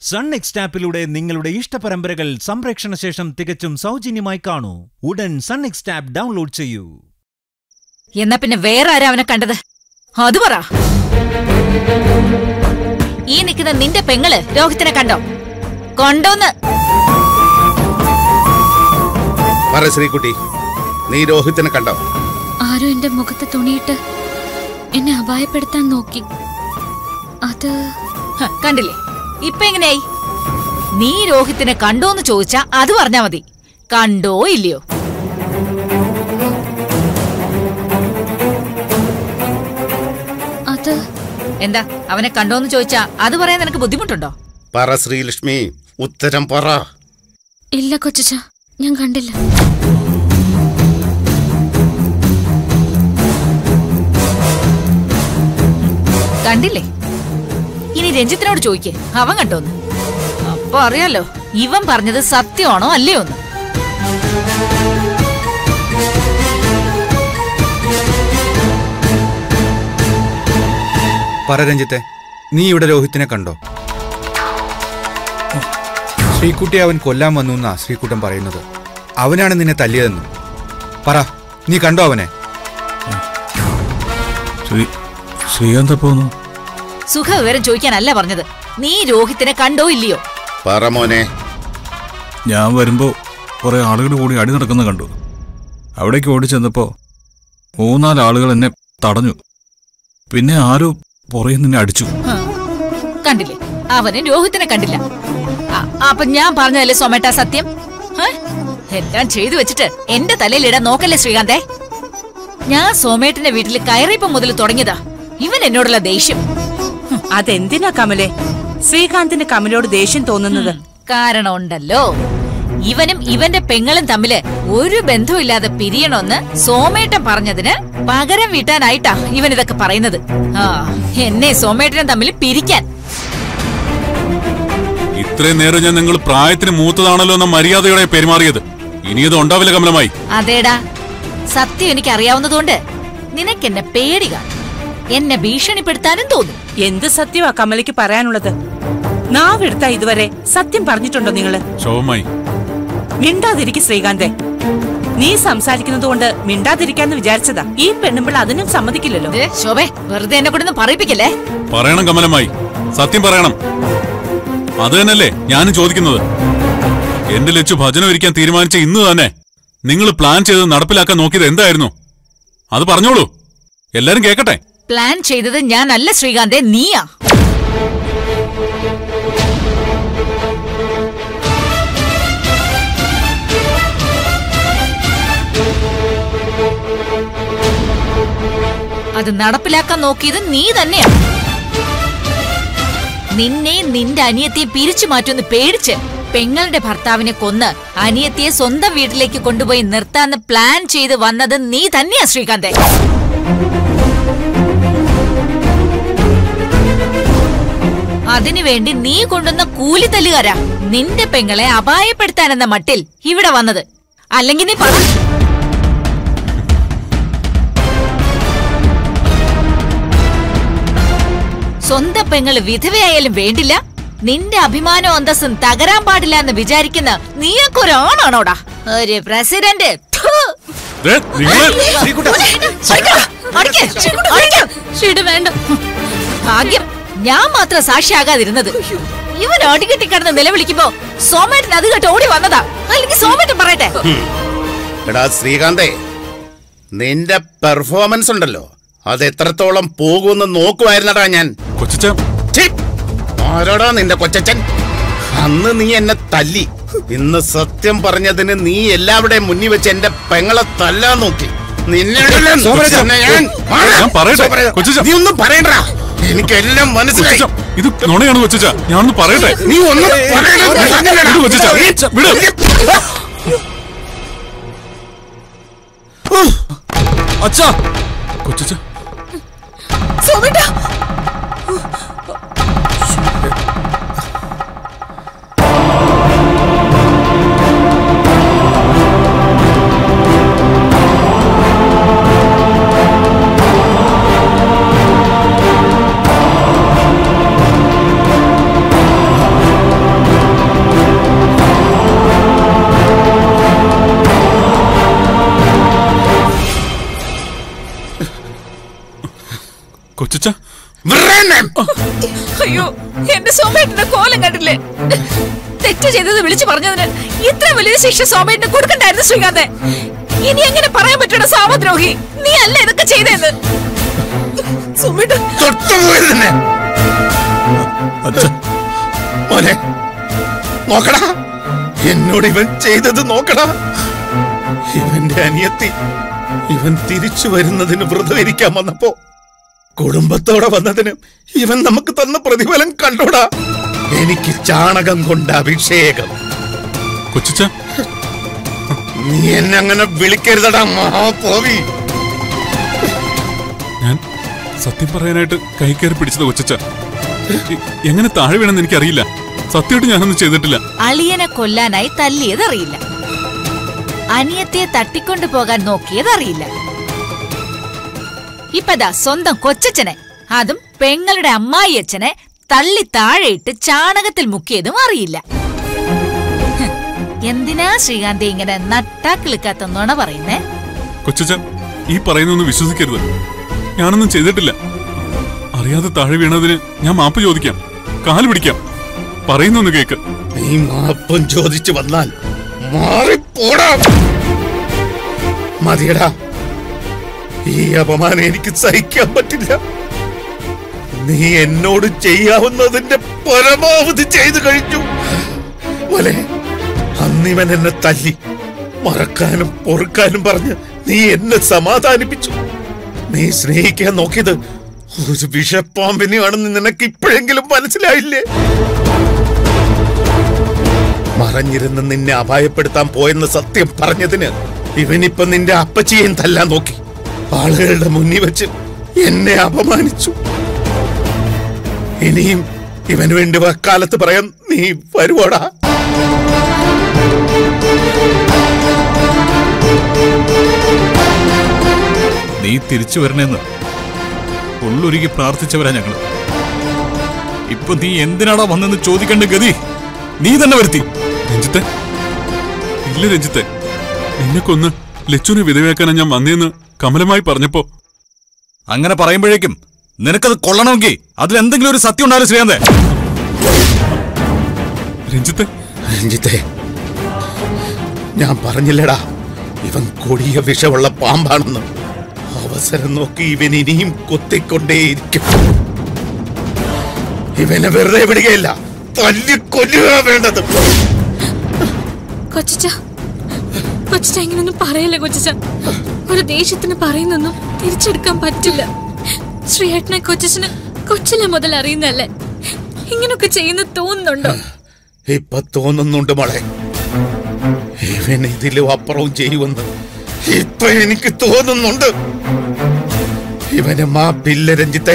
Sun next ആപ്പിലൂടെ നിങ്ങളുടെ ഇഷ്ടപരമ്പരകൾ സംപ്രേക്ഷണ ശേഷം തികച്ചും സൗജന്യമായി കാണൂ ഉടൻ സൺ നെക്സ്റ്റ് ആപ്പ് ഡൗൺലോഡ് ചെയ്യൂ എന്നാ പിന്നെ വേറെ ആരാ അവനെ കണ്ടത് അത് പറ ഈ നിൽക്കുന്ന നിന്റെ പെങ്ങള് രോഹിത്തിനെ കണ്ടോ കണ്ടോന്ന് പറ ശ്രീകുട്ടി നീ രോഹിത്തിനെ കണ്ടോ ആരോ എന്റെ മുഖത്ത് തുണിയിട്ട് എന്നെ അപായപ്പെടുത്താൻ നോക്കി അത് ഹ, കണ്ടില്ലേ ഇപ്പൊ എങ്ങനെയായി നീ രോഹിത്തിനെ കണ്ടോന്ന് ചോദിച്ചാ അത് പറഞ്ഞാ മതി കണ്ടോ ഇല്ലയോ അത് എന്താ അവനെ കണ്ടോന്ന് ചോദിച്ചാ അത് പറയാൻ നിനക്ക് ബുദ്ധിമുട്ടുണ്ടോ പറ ശ്രീലക്ഷ്മി ഉത്തരം പറ ഇല്ല കൊച്ചച്ച ഞാൻ കണ്ടില്ല കണ്ടില്ലേ ഇനി രഞ്ജിത്തിനോട് ചോദിക്കേ അവൻ കണ്ടോന്ന് അപ്പൊ അറിയാലോ ഇവൻ പറഞ്ഞത് സത്യമാണോ അല്ലയോ എന്ന് പറ രഞ്ജിത്തെ നീ ഇവിടെ രോഹിത്തിനെ കണ്ടോ ശ്രീകുട്ടി അവൻ കൊല്ലാൻ വന്നു എന്നാ ശ്രീകുട്ടൻ പറയുന്നത് അവനാണ് നിന്നെ തല്ലിയതെന്ന് പറ നീ കണ്ടോ അവനെ ശ്രീ ശ്രീകാന്ത് പോന്നു സുഖ വിവരം ചോദിക്കാനല്ല പറഞ്ഞത് നീ രോഹിത്തിനെ കണ്ടോ ഇല്ലയോ പറ മോനെ ഞാൻ വരുമ്പോ കുറെ ആളുകൾ കൂടി അടി നടക്കുന്ന കണ്ടു അവിടേക്ക് ഓടി ചെന്നപ്പോ മൂന്നാല് ആളുകൾ എന്നെ തടഞ്ഞു പിന്നെ ആരോ പുറകെ നിന്നെ അടിച്ചു ഹ, കണ്ടില്ലേ അവന് രോഹിത്തിനെ കണ്ടില്ല അ- അപ്പൊ ഞാൻ പറഞ്ഞതല്ലേ സൊമേട്ട സത്യം ഹ? എല്ലാം ചെയ്തു വെച്ചിട്ട് എന്റെ തലയിൽ ഇടാൻ നോക്കല്ലേ ശ്രീകാന്തേ ഞാൻ സോമേട്ടന്റെ വീട്ടിൽ കയറിയപ്പം മുതൽ തുടങ്ങിയതാ ഇവൻ എന്നോടുള്ള ദേഷ്യം അതെന്തിനാ കമലെ ശ്രീകാന്തിന് കമലോട് ദേഷ്യം തോന്നുന്നത് കാരണമുണ്ടല്ലോ ഇവനും ഇവന്റെ പെങ്ങളും തമ്മില് ഒരു ബന്ധവുമില്ലാതെ പിരിയണമെന്ന് സോമേട്ടൻ പറഞ്ഞതിന് പകരം വീട്ടാനായിട്ടാ ഇവൻ ഇതൊക്കെ പറയുന്നത് ആ എന്നെ സോമേട്ടനും തമ്മിൽ പിരിക്കാൻ ഇത്രയും നേരം ഞാൻ നിങ്ങൾ പ്രായത്തിന് മൂത്തതാണല്ലോ എന്ന മര്യാദയോടെ പെരുമാറിയത് ഇനിയത് ഉണ്ടാവില്ല കമലമായി അതേടാ സത്യം എനിക്ക് അറിയാവുന്നതുകൊണ്ട് നിനക്കെന്നെ പേടി കാണും എന്നെ ഭീഷണിപ്പെടുത്താനും തോന്നും എന്ത് സത്യമാ കമലയ്ക്ക് പറയാനുള്ളത് നാവെടുത്താ ഇതുവരെ സത്യം പറഞ്ഞിട്ടുണ്ടോ നിങ്ങള് ശോഭമായി മിണ്ടാതിരിക്കും ശ്രീകാന്തേ നീ സംസാരിക്കുന്നത് കൊണ്ട് മിണ്ടാതിരിക്കാന്ന് വിചാരിച്ചതാ ഈ പെണ്ണുമ്പിള്ള അതിനും സമ്മതിക്കില്ലല്ലോ ദേ, ശോഭേ വെറുതെ എന്നെ കൊണ്ടൊന്നും പറയിപ്പിക്കല്ലേ പറയണം കമലമായി സത്യം പറയണം അത് തന്നെയല്ലേ ഞാനും ചോദിക്കുന്നത് എന്റെ ലച്ചു ഭജന ഒരിക്കാൻ തീരുമാനിച്ച ഇന്ന് തന്നെ നിങ്ങൾ പ്ലാൻ ചെയ്ത് നടപ്പിലാക്കാൻ നോക്കിയത് എന്തായിരുന്നു അത് പറഞ്ഞോളൂ എല്ലാരും കേക്കട്ടെ പ്ലാൻ ചെയ്തത് ഞാനല്ല ശ്രീകാന്തേ നീയാ അത് നടപ്പിലാക്കാൻ നോക്കിയത് നീ തന്നെയാ നിന്നെ നിന്റെ അനിയത്തെ പിരിച്ചു മാറ്റുമെന്ന് പേടിച്ച് പെങ്ങളുടെ ഭർത്താവിനെ കൊന്ന് അനിയത്തിയെ സ്വന്തം വീട്ടിലേക്ക് കൊണ്ടുപോയി നിർത്താന്ന് പ്ലാൻ ചെയ്ത് വന്നത് നീ തന്നെയാ ശ്രീകാന്തേ അതിനുവേണ്ടി നീ കൊണ്ടുവന്ന കൂലിത്തല്ലുകാരാ നിന്റെ പെങ്ങളെ അപായപ്പെടുത്താനെന്ന മട്ടിൽ ഇവിടെ വന്നത് അല്ലെങ്കിൽ നീ പറ സ്വന്തം പെങ്ങള് വിധവയായാലും വേണ്ടില്ല നിന്റെ അഭിമാനവും അന്തസ്സും തകരാൻ പാടില്ല എന്ന് വിചാരിക്കുന്ന നീയൊക്കെ ഒരാണാണോടാ ഒരു പ്രസിഡന്റ് ഥു. ദേ, നിങ്ങള് അടിക്ക്, അടിക്ക്. വേണ്ട ഭാഗ്യം ഞാൻ മാത്രം സാക്ഷിയാകാതിരുന്നത് ഇവൻ അടികെട്ടി കിടന്ന് നിലവിളിക്കുമ്പോ സോമേട്ടൻ അത് കേട്ട് ഓടി വന്നതാ അല്ലെങ്കിൽ സോമേട്ടൻ പറയട്ടെ എടാ ശ്രീകാന്തേ നിന്റെ പെർഫോമൻസ് ഉണ്ടല്ലോ അത് എത്രത്തോളം പോകുമെന്ന് നോക്കുമായിരുന്നടാ ഞാൻ കൊച്ചിച്ച ഛീ! ആരോടാ നിന്റെ കൊച്ചച്ചൻ അന്ന് നീ എന്നെ തല്ലി ഇന്ന് സത്യം പറഞ്ഞതിന് നീ എല്ലാവരുടെയും മുന്നിൽ വെച്ച് എന്റെ പെങ്ങളെ തല്ലാൻ നോക്കി നിന്നെ സോമരാജ, ഞാൻ ഞാൻ പറയട്ടെ, സോമരാജ, കൊച്ചച്ച. നീ ഒന്നും പറയണ്ടാ എനിക്കെല്ലാം മനസ്സിലായി കൊച്ചിച്ച ഇത് നുണയാണ് കൊച്ചിച്ച ഞാനൊന്ന് പറയട്ടെ നീ ഒന്നും പറയണ്ട വിട് കൊച്ചിച്ച വിട് അച്ഛാ കൊച്ചിച്ച ആ എന്റെ സോമേട്ടന്റെ കോലം കണ്ടില്ലേ തെറ്റ് ചെയ്തത് വിളിച്ചു പറഞ്ഞതിന് ഇത്ര വലിയ ശിക്ഷ സോമേട്ടന് കൊടുക്കണ്ടായിരുന്നു ശ്രീകാന്ത് ഇനി എങ്ങനെ പറയാൻ പറ്റണ സാമദ്രോഹി നീ അല്ല ഇതൊക്കെ ചെയ്തത് സോമേട്ടൻ തൊട്ടുപോയത് തന്നെ മോനെ നോക്കടാ എന്നോട് ഇവൻ ചെയ്തത് നോക്കടാ ഇവന്റെ അനിയത്തി ഇവൻ തിരിച്ചു വരുന്നതിന് വ്രതം ഇരിക്കാൻ വന്നപ്പോ കുടുംബത്തോടെ വന്നതിന് ഇവൻ നമുക്ക് തന്ന പ്രതിഫലം കണ്ടോടാ എനിക്ക് ചാണകം കൊണ്ട് അഭിഷേകം കൊച്ചിച്ച നീ എന്നെ അങ്ങനെ വിളിക്കരുതടാ മഹാപോവി ഞാൻ സത്യം പറയാനായിട്ട് കൈ കയറി പിടിച്ചത് കൊച്ചിച്ച എങ്ങനെ താഴെ വീണെന്ന് എനിക്കറിയില്ല സത്യമായിട്ട് ഞാനൊന്നും ചെയ്തിട്ടില്ല അളിയനെ കൊല്ലാനായി തല്ലിയത് അറിയില്ല അനിയത്തെ തട്ടിക്കൊണ്ടു പോകാൻ നോക്കിയത് അറിയില്ല ഇപ്പതാ സ്വന്തം കൊച്ചച്ഛനെ അതും പെങ്ങളുടെ അമ്മായിയച്ഛനെ തള്ളി താഴെയിട്ട് ചാണകത്തിൽ മുക്കിയതും അറിയില്ല ഹ്, എന്തിനാ ശ്രീകാന്തി ഇങ്ങനെ നട്ടാ കിളിക്കാത്ത നുണ പറയുന്നേ കൊച്ചിച്ച ഈ പറയുന്നൊന്നും വിശ്വസിക്കരുത് ഞാനൊന്നും ചെയ്തിട്ടില്ല അറിയാതെ താഴെ വീണതിന് ഞാൻ മാപ്പ് ചോദിക്കാം കാല് പിടിക്കാം പറയുന്നൊന്ന് കേക്ക് നീ മാപ്പം ചോദിച്ചു വന്നാൽ മാറിപ്പോടാ മതിയടാ ഈ അപമാനം എനിക്ക് സഹിക്കാൻ പറ്റില്ല നീ എന്നോട് ചെയ്യാവുന്നതിന്റെ പരമാവധി ചെയ്തു കഴിഞ്ഞു പോലെ അന്നിവൻ എന്നെ തല്ലി മറക്കാനും പൊറുക്കാനും പറഞ്ഞ് നീ എന്നെ സമാധാനിപ്പിച്ചു നീ സ്നേഹിക്കാൻ നോക്കിയത് ഒരു വിഷപ്പാമ്പിനെയാണെന്ന് നിനക്ക് ഇപ്പോഴെങ്കിലും മനസ്സിലായില്ലേ മറഞ്ഞിരുന്ന് നിന്നെ അപായപ്പെടുത്താൻ പോയെന്ന് സത്യം പറഞ്ഞതിന് ഇവനിപ്പൊ നിന്റെ അപ്പച്ചിയെയും തല്ലാൻ നോക്കി ആളുകളുടെ മുന്നിൽ വെച്ച് എന്നെ അപമാനിച്ചു ഇനിയും ഇവന് വേണ്ടി വക്കാലത്ത് പറയാൻ നീ വരുവോടാ നീ തിരിച്ചു വരണേന്ന് ഉള്ളൊരുക്കി പ്രാർത്ഥിച്ചവരാ ഞങ്ങള് ഇപ്പൊ നീ എന്തിനാടാ വന്നെന്ന് ചോദിക്കേണ്ട ഗതി നീ തന്നെ വരുത്തി രഞ്ജിത്തെ ഇല്ല രഞ്ജിത്തെ നിന്നെ കൊന്ന് ലച്ചുനെ വിധവയാക്കാനാ ഞാൻ വന്നേന്ന് കമലമായി പറഞ്ഞപ്പോ അങ്ങനെ പറയുമ്പോഴേക്കും നിനക്കത് കൊള്ളണമെങ്കിൽ അതിൽ എന്തെങ്കിലും ഒരു സത്യം ഉണ്ടായാലും ശ്രീകാന്തേ രഞ്ജിത്തെ രഞ്ജിത്തെ ഞാൻ പറഞ്ഞില്ലടാ ഇവൻ കൊടിയ വിഷമുള്ള പാമ്പാണെന്ന് അവസരം നോക്കി ഇവൻ ഇനിയും കൊത്തിക്കൊണ്ടേയിരിക്കും ഇവനെ വെറുതെ വിടുകയില്ല തല്ലി കൊല്ലുക വേണ്ടത് കൊച്ചിച്ച കൊച്ചിച്ച ഇങ്ങനൊന്നും പറയല്ലേ കൊച്ചിച്ച ഒരു ദേഷ്യത്തിന് പറയുന്നൊന്നും തിരിച്ചെടുക്കാൻ പറ്റില്ല ശ്രീയേട്ടനെ കൊച്ചച്ഛന് കൊച്ചിലെ മുതൽ അറിയുന്നല്ലേ ഇങ്ങനൊക്കെ ചെയ്യുന്ന തോന്നുന്നുണ്ടോ ഇപ്പൊ തോന്നുന്നുണ്ട് മോളെ ഇവൻ ഇതിലും അപ്പുറവും ചെയ്യുമെന്ന് ഇപ്പൊ എനിക്ക് തോന്നുന്നുണ്ട് ഇവന് മാപ്പില്ല രഞ്ജിത്തെ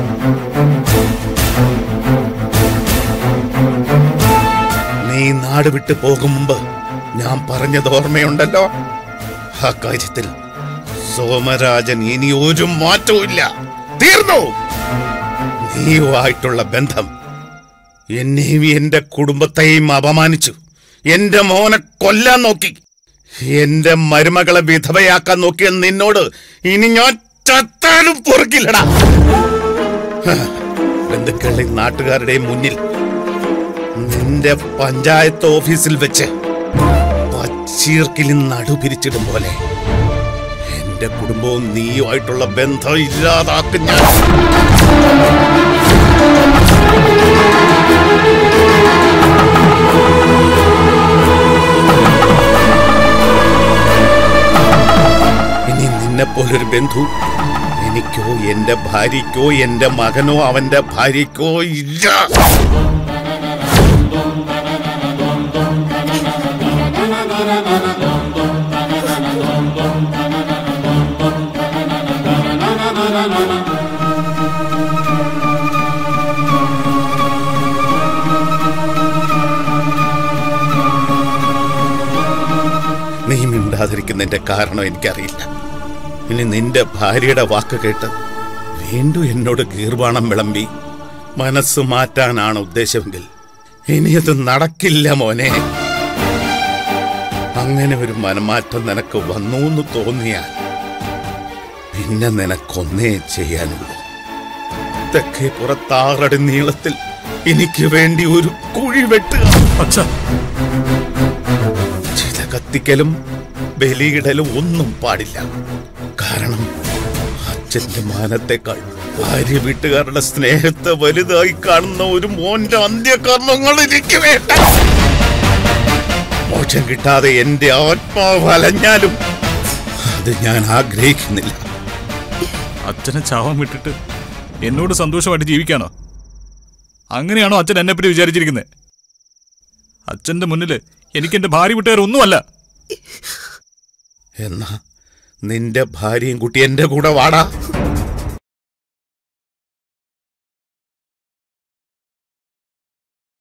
നീ നാട് വിട്ടു പോകും മുമ്പ് ഞാൻ പറഞ്ഞത് ഓർമ്മയുണ്ടല്ലോ ആ കാര്യത്തിൽ സോമരാജൻ ഇനി ഒരു മാറ്റവും ഇല്ല തീർന്നു നീയുമായിട്ടുള്ള ബന്ധം എന്നെയും എന്റെ കുടുംബത്തെയും അപമാനിച്ചു എന്റെ മോനെ കൊല്ലാൻ നോക്കി എന്റെ മരുമകളെ വിധവയാക്കാൻ നോക്കിയ നിന്നോട് ഇനി ഞാൻ ചത്താലും പൊറുക്കില്ലടാ ഹ, ബന്ധുക്കളുടെയും നാട്ടുകാരുടെയും മുന്നിൽ നിന്റെ പഞ്ചായത്ത് ഓഫീസിൽ വെച്ച് പച്ചീർക്കിൽ നടുപിരിച്ചിടും പോലെ എന്റെ കുടുംബവും നീയുമായിട്ടുള്ള ബന്ധം ഇല്ലാതാക്കും ഞാൻ ഇനി നിന്നെ പോലൊരു ബന്ധു എനിക്കോ എന്റെ ഭാര്യയ്ക്കോ എന്റെ മകനോ അവന്റെ ഭാര്യയ്ക്കോ ഇല്ല നീ മിണ്ടാതിരിക്കുന്നതിന്റെ കാരണം എനിക്കറിയില്ല ഇനി നിന്റെ ഭാര്യയുടെ വാക്ക് കേട്ട് വീണ്ടും എന്നോട് ഗീർവാണം വിളമ്പി മനസ്സ് മാറ്റാനാണ് ഉദ്ദേശമെങ്കിൽ ഇനിയത് നടക്കില്ല മോനെ അങ്ങനെ ഒരു മനമാറ്റം നിനക്ക് വന്നു എന്ന് തോന്നിയാൽ പിന്നെ നിനക്കൊന്നേ ചെയ്യാനുള്ളൂ തെക്കേ പുറത്താറടി നീളത്തിൽ എനിക്ക് വേണ്ടി ഒരു കുഴി വെട്ടുക അച്ഛ ചില കത്തിക്കലും ബലിയിടലും ഒന്നും പാടില്ല കാരണം അച്ഛന്റെ മാനത്തെക്കാൾ ഭാര്യ വീട്ടുകാരുടെ സ്നേഹത്തെ വലുതായി കാണുന്ന ഒരു മോന്റെ അന്ത്യകർമ്മങ്ങൾ എനിക്ക് വേണ്ട മോക്ഷം കിട്ടാതെ എന്റെ ആത്മാവ് അലഞ്ഞാലും അത് ഞാൻ ആഗ്രഹിക്കുന്നില്ല അച്ഛനെ ചാവാൻ വിട്ടിട്ട് എന്നോട് സന്തോഷമായിട്ട് ജീവിക്കാണോ അങ്ങനെയാണോ അച്ഛൻ എന്നെ പറ്റി വിചാരിച്ചിരിക്കുന്നത് അച്ഛന്റെ മുന്നില് എനിക്ക് എന്റെ ഭാര്യ വിട്ടുകാർ ഒന്നുമല്ല എന്നാ നിന്റെ ഭാര്യയും കുട്ടി എന്റെ കൂടെ വാടാ